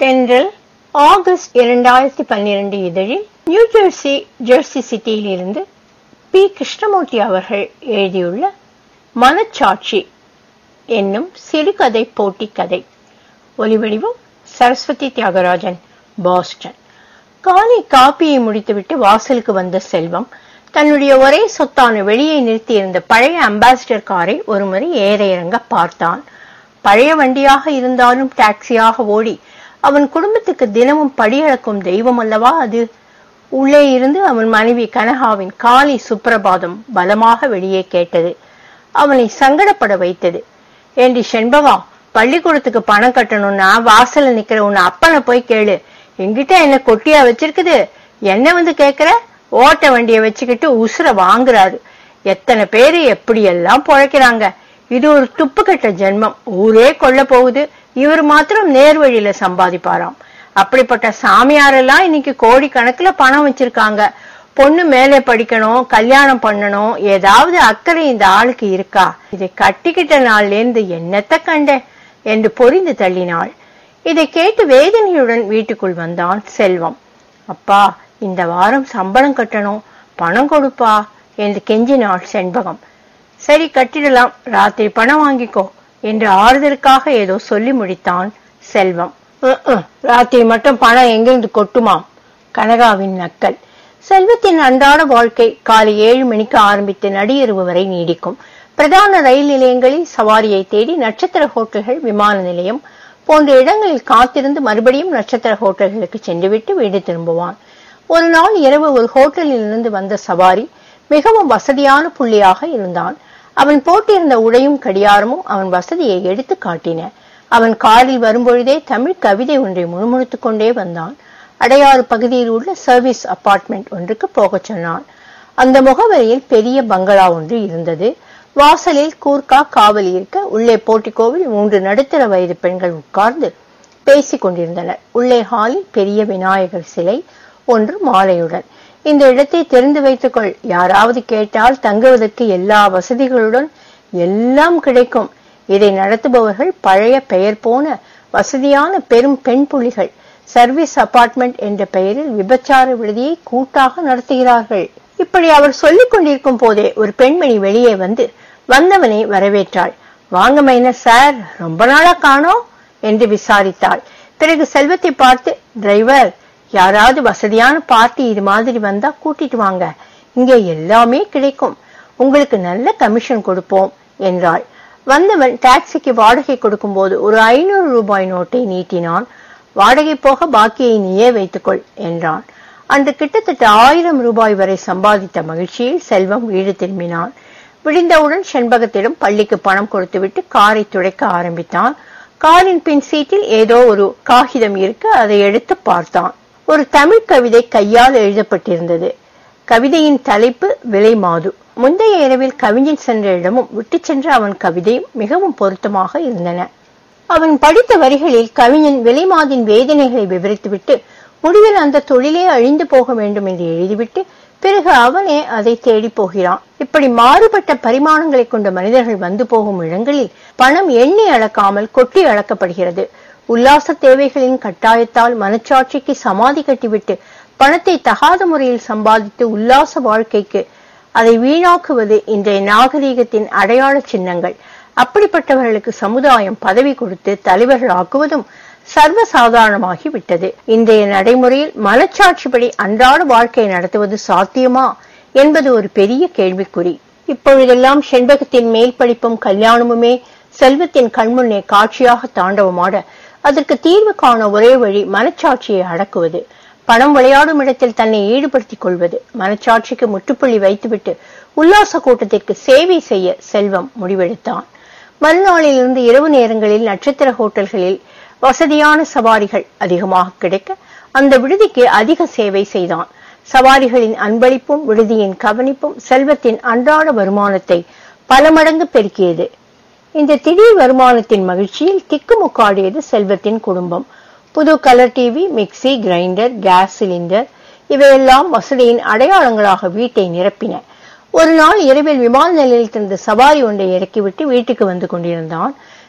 தென்றல் ஆகஸ்ட் இரண்டாயிரத்தி பன்னிரண்டு இதழில் நியூ ஜெர்சி ஜெர்சி சிட்டியில் இருந்து பி கிருஷ்ணமூர்த்தி அவர்கள் எழுதியுள்ள மனச்சாட்சி என்னும் சிறுகதை போட்டி கதை ஒலிவடிவம் சரஸ்வதி தியாகராஜன் பாஸ்டன் காலை காப்பியை முடித்துவிட்டு வாசலுக்கு வந்த செல்வம் தன்னுடைய ஒரே சொத்தான வெளியே நிறுத்தியிருந்த பழைய அம்பாசிடர் காரை ஒருமுறை ஏற இறங்க பார்த்தான் பழைய வண்டியாக இருந்தாலும் டாக்ஸியாக ஓடி அவன் குடும்பத்துக்கு தினமும் படியளக்கும் தெய்வம் அல்லவா அது உள்ளே இருந்து அவன் மனைவி கனகாவின் காலை சுப்பிரபாதம் பலமாக வெளியே கேட்டது அவனை சங்கடப்பட வைத்தது ஏண்டி செண்பகா பள்ளிக்கூடத்துக்கு பணம் கட்டணும்னா வாசல்ல நிக்கிற உன் அப்பனை போய் கேளு என்கிட்ட என்ன கொட்டியா வச்சிருக்குது என்ன வந்து கேக்குற ஓட்ட வண்டிய வச்சுக்கிட்டு உசுர வாங்குறாரு எத்தனை பேரு எப்படி எல்லாம் பொழைக்கிறாங்க இது ஒரு துப்பு கட்ட ஜென்மம் ஊரே கொல்ல போகுது இவர் மாத்திரம் நேர் வழியில சம்பாதிப்பாராம் அப்படிப்பட்ட சாமியாரெல்லாம் இன்னைக்கு கோடி கணக்குல பணம் வச்சிருக்காங்க பொண்ணு மேலே படிக்கணும் கல்யாணம் பண்ணணும் ஏதாவது அக்கறை இந்த ஆளுக்கு இருக்கா இதை கட்டிக்கிட்ட நாள்ல இருந்து என்னத்த கண்டேன் என்று பொறிந்து தள்ளினாள் இதை கேட்டு வேதனையுடன் வீட்டுக்குள் வந்தான் செல்வம் அப்பா இந்த வாரம் சம்பளம் கட்டணும் பணம் கொடுப்பா என்று கெஞ்சினாள் செண்பகம் சரி கட்டிடலாம் ராத்திரி பணம் வாங்கிக்கோ என்று ஆறுதலுக்காக ஏதோ சொல்லி முடித்தான் செல்வம் ராத்திரி மட்டும் பணம் எங்கிருந்து கொட்டுமாம் கனகாவின் நக்கல் செல்வத்தின் அன்றாட வாழ்க்கை காலை ஏழு மணிக்கு ஆரம்பித்து நடிகருவு வரை நீடிக்கும் பிரதான ரயில் நிலையங்களில் சவாரியை தேடி நட்சத்திர ஹோட்டல்கள் விமான நிலையம் போன்ற இடங்களில் காத்திருந்து மறுபடியும் நட்சத்திர ஹோட்டல்களுக்கு சென்றுவிட்டு வீடு திரும்புவான் ஒரு நாள் இரவு ஒரு ஹோட்டலில் இருந்து வந்த சவாரி மிகவும் வசதியான புள்ளியாக இருந்தான் அவன் போட்டிருந்த உடையும் கடியாரமும் அவன் வசதியை எடுத்து காட்டின அவன் காரில் வரும்பொழுதே தமிழ் கவிதை ஒன்றை முணுமுணுத்துக் கொண்டே வந்தான் அடையாறு பகுதியில் உள்ள சர்வீஸ் அபார்ட்மெண்ட் ஒன்றுக்கு போகச் சொன்னான் அந்த முகவரியில் பெரிய பங்களா ஒன்று இருந்தது வாசலில் கூர்க்கா காவல் இருக்க உள்ளே போட்டிக்கோவில் மூன்று நடுத்தர வயது பெண்கள் உட்கார்ந்து பேசிக் கொண்டிருந்தனர் உள்ளே ஹாலில் பெரிய விநாயகர் சிலை ஒன்று மாலையுடன் இந்த இடத்தை தெரிந்து வைத்துக்கொள் யாராவது கேட்டால் தங்குவதற்கு எல்லா வசதிகளுடன் எல்லாம் கிடைக்கும் இதை நடத்துபவர்கள் பழைய பெயர் போன வசதியான பெரும் பெண் புலிகள் சர்வீஸ் அபார்ட்மெண்ட் என்ற பெயரில் விபச்சார விடுதியை கூட்டாக நடத்துகிறார்கள் இப்படி அவர் சொல்லிக் கொண்டிருக்கும் போதே ஒரு பெண்மணி வெளியே வந்து வந்தவனை வரவேற்றாள் வாங்க மைனர் சார் ரொம்ப நாளா காணோம் என்று விசாரித்தாள் பிறகு செல்வத்தை பார்த்து டிரைவர் யாராவது வசதியான பார்ட்டி இது மாதிரி வந்தா கூட்டிட்டு வாங்க இங்கே எல்லாமே கிடைக்கும் உங்களுக்கு நல்ல கமிஷன் கொடுப்போம் என்றாள் வந்தவன் டாக்ஸிக்கு வாடகை கொடுக்கும் போது ஒரு ஐநூறு ரூபாய் நோட்டை நீட்டினான் வாடகை போக பாக்கியை நீயே வைத்துக்கொள் என்றான் அன்று கிட்டத்தட்ட ஆயிரம் ரூபாய் வரை சம்பாதித்த மகிழ்ச்சியில் செல்வம் வீடு திரும்பினான் விடிந்தவுடன் செண்பகத்திடம் பள்ளிக்கு பணம் கொடுத்துவிட்டு காரை துடைக்க ஆரம்பித்தான் காரின் பின் சீட்டில் ஏதோ ஒரு காகிதம் இருக்க அதை எடுத்து பார்த்தான் ஒரு தமிழ் கவிதை கையால் எழுதப்பட்டிருந்தது கவிதையின் தலைப்பு விலை மாது முந்தைய இரவில் கவிஞன் சென்ற இடமும் விட்டு சென்ற அவன் கவிதையும் மிகவும் பொருத்தமாக இருந்தன அவன் படித்த வரிகளில் கவிஞன் விலைமாதின் வேதனைகளை விவரித்துவிட்டு முடிவில் அந்த தொழிலே அழிந்து போக வேண்டும் என்று எழுதிவிட்டு பிறகு அவனே அதை தேடி போகிறான் இப்படி மாறுபட்ட பரிமாணங்களை கொண்ட மனிதர்கள் வந்து போகும் இடங்களில் பணம் எண்ணி அளக்காமல் கொட்டி அளக்கப்படுகிறது உல்லாச தேவைகளின் கட்டாயத்தால் மனச்சாட்சிக்கு சமாதி கட்டிவிட்டு பணத்தை தகாத முறையில் சம்பாதித்து உல்லாச வாழ்க்கைக்கு அதை வீணாக்குவது இன்றைய நாகரீகத்தின் அடையாள சின்னங்கள் அப்படிப்பட்டவர்களுக்கு சமுதாயம் பதவி கொடுத்து தலைவர்கள் ஆக்குவதும் சர்வசாதாரணமாகி விட்டது இன்றைய நடைமுறையில் மனச்சாட்சிப்படி அன்றாட வாழ்க்கை நடத்துவது சாத்தியமா என்பது ஒரு பெரிய கேள்விக்குறி இப்பொழுதெல்லாம் செண்பகத்தின் மேல் படிப்பும் கல்யாணமுமே செல்வத்தின் கண்முன்னே காட்சியாக தாண்டவமாட அதற்கு தீர்வு காண ஒரே வழி மனச்சாட்சியை அடக்குவது பணம் விளையாடும் இடத்தில் தன்னை ஈடுபடுத்திக் கொள்வது மனச்சாட்சிக்கு முற்றுப்புள்ளி வைத்துவிட்டு உல்லாச கூட்டத்திற்கு சேவை செய்ய செல்வம் முடிவெடுத்தான் மறுநாளிலிருந்து இரவு நேரங்களில் நட்சத்திர ஹோட்டல்களில் வசதியான சவாரிகள் அதிகமாக கிடைக்க அந்த விடுதிக்கு அதிக சேவை செய்தான் சவாரிகளின் அன்பளிப்பும் விடுதியின் கவனிப்பும் செல்வத்தின் அன்றாட வருமானத்தை பல மடங்கு பெருக்கியது இந்த திடீர் வருமானத்தின் மகிழ்ச்சியில் திக்குமுக்காடியது செல்வத்தின் குடும்பம் புது colour TV mixie grinder gas cylinder இவையெல்லாம் வசதியின் அடையாளங்களாக வீட்டை நிரப்பின ஒரு நாள் இரவில் விமான நிலையத்திலிருந்து சவாரி ஒன்றை இறக்கிவிட்டு வீட்டுக்கு வந்து கொண்டிருந்தான்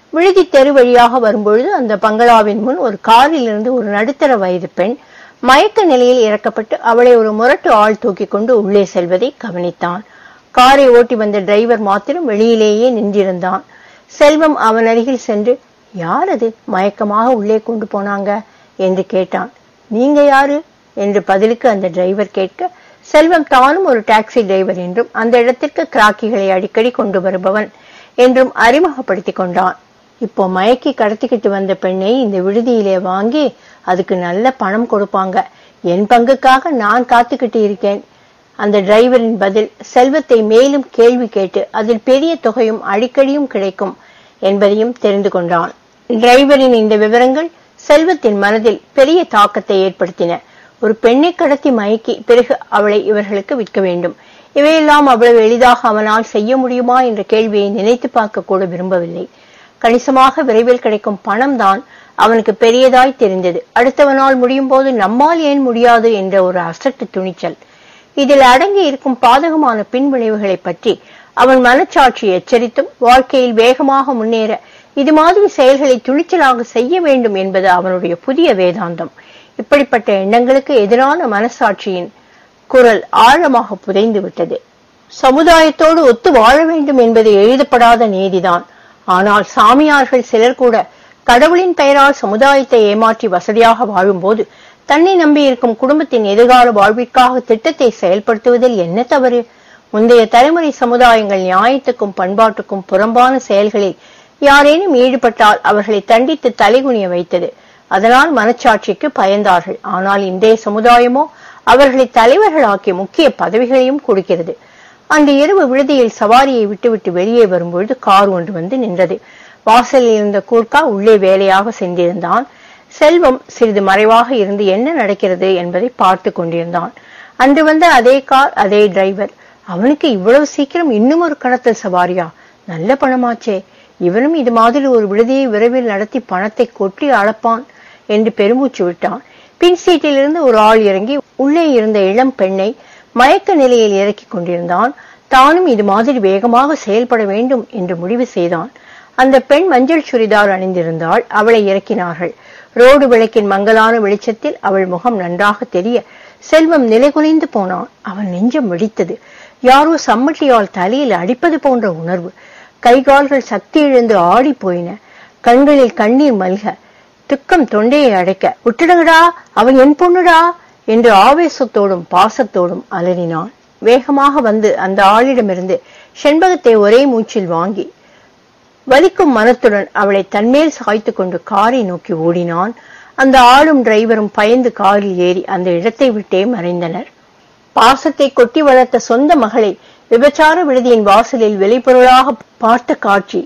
விழுதி தெரு வழியாக வரும்பொழுது அந்த பங்களாவின் முன் ஒரு காரில் இருந்து ஒரு நடுத்தர வயது பெண் மயக்க நிலையில் இறக்கப்பட்டு அவளை ஒரு முரட்டு ஆள் தூக்கிக் கொண்டு உள்ளே செல்வதை கவனித்தான் காரை ஓட்டி வந்த டிரைவர் மாத்திரம் வெளியிலேயே நின்றிருந்தான் செல்வம் அவன் அருகில் சென்று யார் அது மயக்கமாக உள்ளே கொண்டு போனாங்க என்று கேட்டான் நீங்க யாரு என்று பதிலுக்கு அந்த டிரைவர் கேட்க செல்வம் தானும் ஒரு டாக்ஸி டிரைவர் என்றும் அந்த இடத்திற்கு கிராக்கிகளை அடிக்கடி கொண்டு வருபவன் என்றும் அறிமுகப்படுத்திக் கொண்டான் இப்போ மயக்கி கடத்திக்கிட்டு வந்த பெண்ணை இந்த விடுதியிலே வாங்கி அதுக்கு நல்ல பணம் கொடுப்பாங்க என் பங்குக்காக நான் காத்துக்கிட்டு இருக்கேன் அந்த டிரைவரின் பதில் செல்வத்தை மேலும் கேள்வி கேட்டு அதில் பெரிய தொகையும் அடிக்கடியும் கிடைக்கும் என்பதையும் தெரிந்து கொண்டான் டிரைவரின் இந்த விவரங்கள் செல்வத்தின் மனதில் பெரிய தாக்கத்தை ஏற்படுத்தின ஒரு பெண்ணை கடத்தி மயக்கி பிறகு அவளை இவர்களுக்கு விற்க வேண்டும் இவையெல்லாம் அவ்வளவு எளிதாக அவனால் செய்ய முடியுமா என்ற கேள்வியை நினைத்து பார்க்க கூட விரும்பவில்லை கணிசமாக விரைவில் கிடைக்கும் பணம் தான் அவனுக்கு பெரியதாய் தெரிந்தது அடுத்தவனால் முடியும் போது நம்மால் ஏன் முடியாது என்ற ஒரு அசட்டு துணிச்சல் இதில் அடங்கி இருக்கும் பாதகமான பின்விளைவுகளை பற்றி அவன் மனச்சாட்சி எச்சரித்தும் வாழ்க்கையில் வேகமாக முன்னேற இது மாதிரி செயல்களை துணிச்சலாக செய்ய வேண்டும் என்பது அவனுடைய புதிய வேதாந்தம் இப்படிப்பட்ட எண்ணங்களுக்கு எதிரான மனசாட்சியின் குரல் ஆழமாக புதைந்து விட்டது சமுதாயத்தோடு ஒத்து வாழ வேண்டும் என்பது எழுதப்படாத நீதிதான் ஆனால் சாமியார்கள் சிலர் கூட கடவுளின் பெயரால் சமுதாயத்தை ஏமாற்றி வசதியாக வாழும்போது தன்னை நம்பியிருக்கும் குடும்பத்தின் எதிர்கால வாழ்விற்காக திட்டத்தை செயல்படுத்துவதில் என்ன தவறு முந்தைய தலைமுறை சமுதாயங்கள் நியாயத்துக்கும் பண்பாட்டுக்கும் புறம்பான செயல்களில் யாரேனும் ஈடுபட்டால் அவர்களை தண்டித்து தலைகுனிய வைத்தது அதனால் மனச்சாட்சிக்கு பயந்தார்கள் ஆனால் இன்றைய சமுதாயமோ அவர்களை தலைவர்களாக்கி முக்கிய பதவிகளையும் கொடுக்கிறது அன்று இரவு விடுதியில் சவாரியை விட்டுவிட்டு வெளியே வரும்பொழுது கார் ஒன்று வந்து நின்றது வாசலில் இருந்த கூர்க்கா உள்ளே வேலையாக சென்றிருந்தான் செல்வம் சிறிது மறைவாக இருந்து என்ன நடக்கிறது என்பதை பார்த்து கொண்டிருந்தான் அன்று வந்த அதே கார் அதே டிரைவர் அவனுக்கு இவ்வளவு சீக்கிரம் இன்னும் ஒரு கடத்தல் சவாரியா நல்ல பணமாச்சே இவனும் இது மாதிரி ஒரு விடுதியை விரைவில் நடத்தி பணத்தை கொட்டி அளப்பான் என்று பெருமூச்சு விட்டான் பின் சீட்டிலிருந்து ஒரு ஆள் இறங்கி உள்ளே இருந்த இளம் பெண்ணை மயக்க நிலையில் இறக்கிக் கொண்டிருந்தான் தானும் இது மாதிரி வேகமாக செயல்பட வேண்டும் என்று முடிவு செய்தான் அந்த பெண் மஞ்சள் சுரிதார் அணிந்திருந்தாள் அவளை இறக்கினார்கள் ரோடு விளக்கின் மங்கலான வெளிச்சத்தில் அவள் முகம் நன்றாக தெரிய செல்வம் நிலைகுலைந்து போனான் அவன் நெஞ்சம் வெடித்தது யாரோ சம்மட்டியால் தலையில் அடிப்பது போன்ற உணர்வு கைகால்கள் சக்தி இழந்து ஆடி போயின கண்களில் கண்ணீர் மல்க துக்கம் தொண்டையை அடைக்க விட்டுடுங்கடா அவன் என் பொண்ணுடா என்று ஆவேசத்தோடும் பாசத்தோடும் அலறினான் வேகமாக வந்து அந்த ஆளிடமிருந்து செண்பகத்தை ஒரே மூச்சில் வாங்கி வலிக்கும் மனத்துடன் அவளை தன்மேல் சாய்த்து கொண்டு காரை நோக்கி ஓடினான் அந்த ஆளும் டிரைவரும் பயந்து காரில் ஏறி அந்த இடத்தை விட்டே மறைந்தனர் பாசத்தை கொட்டி வளர்த்த சொந்த மகளை விபச்சார விடுதியின் வாசலில் வெளிப்பொருளாக பார்த்த காட்சி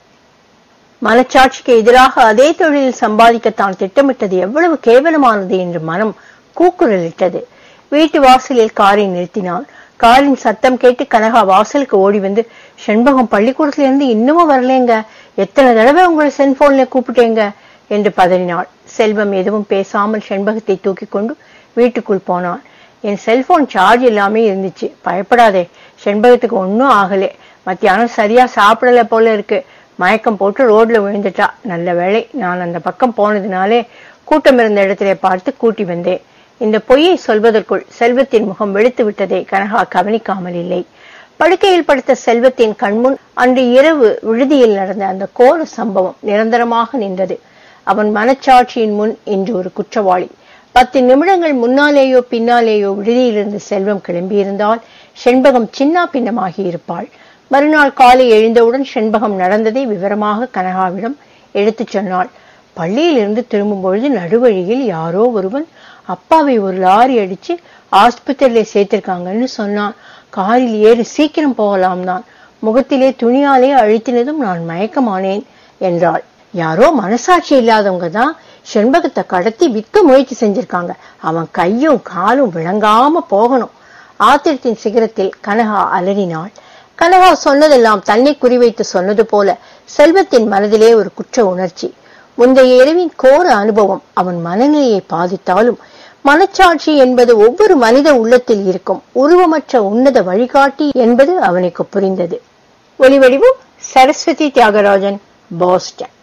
மனச்சாட்சிக்கு எதிராக அதே தொழிலில் சம்பாதிக்க தான் திட்டமிட்டது எவ்வளவு கேவலமானது என்று மனம் கூக்குரலிட்டது வீட்டு வாசலில் காரை நிறுத்தினான் காரின் சத்தம் கேட்டு கனகா வாசலுக்கு ஓடி வந்து செண்பகம் பள்ளிக்கூடத்துல இருந்து இன்னமும் வரலேங்க எத்தனை தடவை உங்களை செல்போன்ல கூப்பிட்டேங்க என்று பதறினாள் செல்வம் எதுவும் பேசாமல் செண்பகத்தை தூக்கி கொண்டு வீட்டுக்குள் போனான் என் செல்போன் சார்ஜ் இல்லாம இருந்துச்சு பயப்படாதே செண்பகத்துக்கு ஒன்னும் ஆகலே மத்தியானம் சரியா சாப்பிடல போல இருக்கு மயக்கம் போட்டு ரோட்ல விழுந்துட்டா நல்ல வேளை நான் அந்த பக்கம் போனதுனாலே கூட்டம் இருந்த இடத்திலே பார்த்து கூட்டி வந்தேன் இந்த பொய்யை சொல்வதற்குள் செல்வத்தின் முகம் வெளுத்து விட்டதை கனகா கவனிக்காமல் இல்லை படுக்கையில் படுத்த செல்வத்தின் கண்முன் அன்று இரவு விடுதியில் நடந்த அந்த கோர சம்பவம் நிரந்தரமாக நின்றது அவன் மனச்சாட்சியின் முன் இன்று ஒரு குற்றவாளி பத்து நிமிடங்கள் முன்னாலேயோ பின்னாலேயோ விடுதியிலிருந்து செல்வம் கிளம்பியிருந்தால் செண்பகம் சின்னா பின்னமாகி இருப்பாள் மறுநாள் காலை எழுந்தவுடன் செண்பகம் நடந்ததை விவரமாக கனகாவிடம் எடுத்துச் சொன்னாள் பள்ளியிலிருந்து திரும்பும் பொழுது நடுவழியில் யாரோ ஒருவன் அப்பாவை ஒரு லாரி அடிச்சு ஆஸ்பத்திரியில சேர்த்திருக்காங்கன்னு சொன்னான் காரில் ஏறி சீக்கிரம் போகலாம் தான் முகத்திலே துணியாலே அழுத்தினதும் நான் மயக்கமானேன் என்றாள் யாரோ மனசாட்சி இல்லாதவங்க தான் செண்பகத்தை கடத்தி விற்க முயற்சி செஞ்சிருக்காங்க அவன் கையும் காலும் விளங்காம போகணும் ஆத்திரத்தின் சிகரத்தில் கனகா அலறினாள் கனகா சொன்னதெல்லாம் தன்னை குறிவைத்து சொன்னது போல செல்வத்தின் மனதிலே ஒரு குற்ற உணர்ச்சி முந்தைய இரவின் கோர அனுபவம் அவன் மனநிலையை பாதித்தாலும் மனச்சாட்சி என்பது ஒவ்வொரு மனித உள்ளத்தில் இருக்கும் உருவமற்ற உன்னத வழிகாட்டி என்பது அவனுக்கு புரிந்தது ஒலிவடிவு சரஸ்வதி தியாகராஜன் பாஸ்டன்